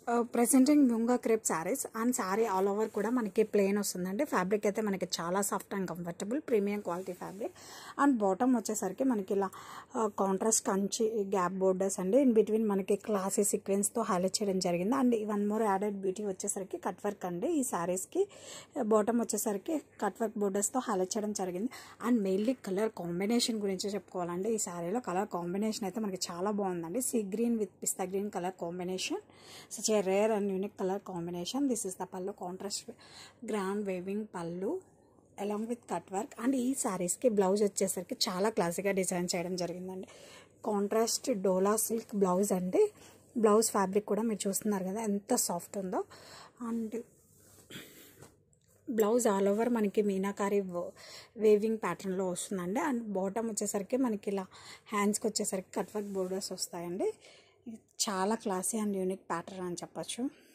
presenting Munga crepe sarees and saree all over కూడా మనకి plain వస్తుందండి ఫ్యాబ్రిక్ అయితే మనకి చాలా soft and comfortable premium quality fabric and bottom వచ్చేసరికి మనకి ఇలా కాంట్రాస్ట్ కంచి గ్యాప్ బోర్డర్స్ అండి ఇన్ బిట్వీన్ మనకి క్లాసీ సీక్వెన్స్తో హైలైట్ చేయడం జరిగింది and one more added beauty వచ్చేసరికి కట్ వర్క్ అండి ఈ శారీస్కి బాటమ్ వచ్చేసరికి కట్ వర్క్ బోర్డర్స్తో హైలైట్ చేయడం జరిగింది అండ్ మెయిన్లీ కలర్ కాంబినేషన్ గురించి చెప్పుకోవాలండి ఈ శారీలో కలర్ కాంబినేషన్ అయితే మనకి చాలా బాగుందండి sea green with pista green colour combination such a rare and unique colour combination this is the pallu contrast grand weaving pallu along with cut work and ఈ శారీస్కి బ్లౌజ్ వచ్చేసరికి చాలా క్లాసిక్గా డిజైన్ చేయడం జరిగిందండి కాంట్రాస్ట్ డోలా సిల్క్ బ్లౌజ్ అండి బ్లౌజ్ ఫ్యాబ్రిక్ కూడా మీరు చూస్తున్నారు కదా ఎంత సాఫ్ట్ ఉందో అండ్ బ్లౌజ్ ఆల్ ఓవర్ మనకి మీనాకారి వేవింగ్ ప్యాటర్న్లో వస్తుందండి అండ్ బాటమ్ వచ్చేసరికి మనకి ఇలా హ్యాండ్స్కి వచ్చేసరికి కట్ వర్క్ బోర్డర్స్ వస్తాయండి ఇది చాలా క్లాసీ అండ్ యూనిక్ ప్యాటర్న్ అని చెప్పచ్చు